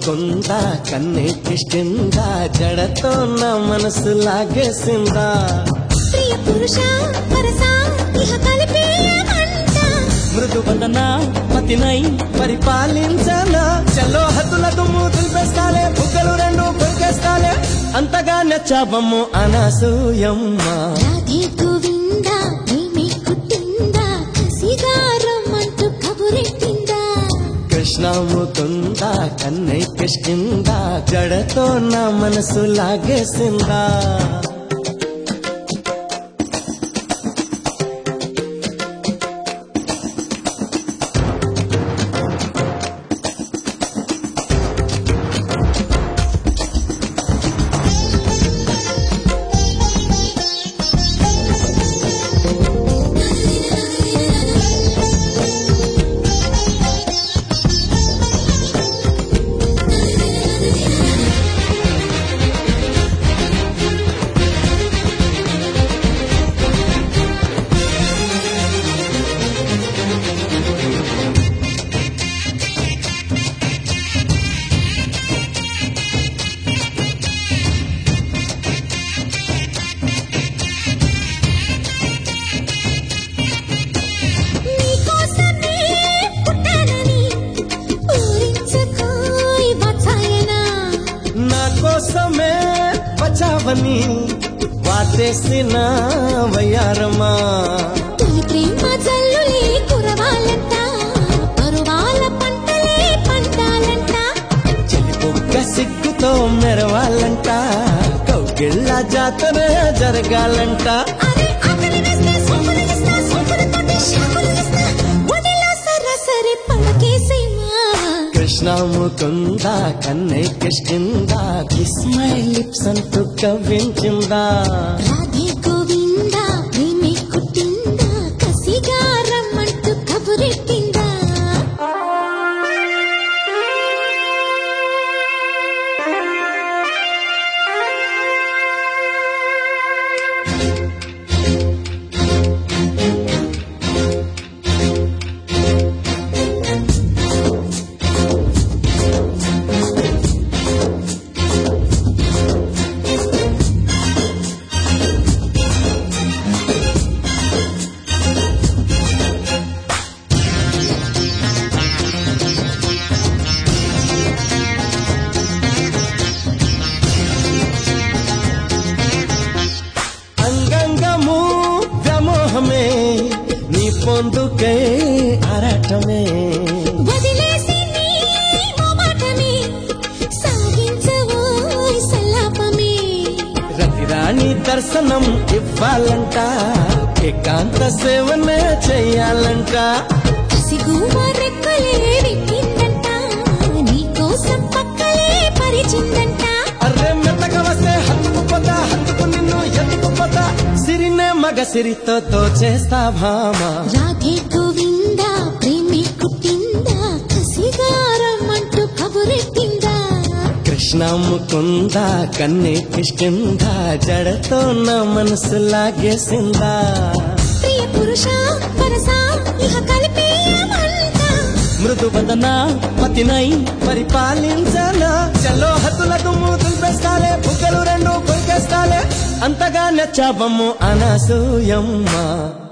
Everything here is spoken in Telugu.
ముకుంద కన్నెక్కిష్టిందా జడతో నా మనసు లాగేసిందా ప్రియ పురుష పరస ఇహ కలిపేయమంట మృదు వందన పతినై పరిపాలించనా చలో హద్దుల దుమ్ము దులిపేస్తాలే బుగ్గలు రెండు కొరికేస్తాలే అంతగా నచ్చాబమ్ము అనసూయమ్మ రాధే గోవింద ప్రేమే కుట్టిందా కసిగారమ్మంటూ కబురెట్టిందా కృష్ణ ముకుంద కన్నెక్కిష్టిందా జడతో నా మనసు లాగేసిందా నీకోసమే పుట్టానని పూరించుకోయ్ వాత్సాయనా నా కోసమే బచావని వాటేసిన వయ్యారమా తొలి ప్రేమ జల్లులే కురవాలంట పరువాల పంటలే పంటాలంట చెలిపొక్క సిగ్గుతో మెరవాలంట కౌగిళ్ళ జాతర జరగాలంట అరే ఆకలి వేస్తే సోపులు వేస్తా సోపులు తోటి షాపులు వేస్తా ఒడిలో సరాసరి పడకేసేమా కృష్ణ ముకుంద కన్నె కిష్కిందా కిస్ మై లిప్స్ అంటూ కవ్వించిందా రాధే గోవింద ప్రేమే కుట్టిందా కసిగారమ్మంటూ కబురెట్టిందా అంగంగము వ్యామోహమే నీ పొందుకే ఆరాటమే వదిలేసి నీ మొమాటమే సాగించవోయ్ సల్లాపమే రతిరాణి దర్శనం ఇవ్వాలంట ఏకాంత సేవనే చెయ్యాలంట కసిగుమ రెక్కలే విప్పిందంట నీకోసం పక్కలే పరిచిందంట అర్రే మెత్తగా వస్తే హత్తుకుపోతా హత్తుకు నిన్ను ఎత్తుకుపోతా సిరినే మగ సిరితో తోచేస్తా భామా రాధే గోవింద ప్రేమే కుట్టిందా కసిగారమ్మంటూ కబురెట్టిందా కృష్ణ ముకుంద కన్నె కిష్కింద జడతో నా మనసు లాగేసిందా ప్రియ పురుష పరస ఇహ కలిపేయమంట మృదు వదన పతినై పరిపాలించనా చలో హద్దుల దుమ్ము దులిపేస్తాలే బుగ్గలు రెండు కొరికేస్తాలే అంతగా నచ్చాబమ్ము అనసూయమ్మ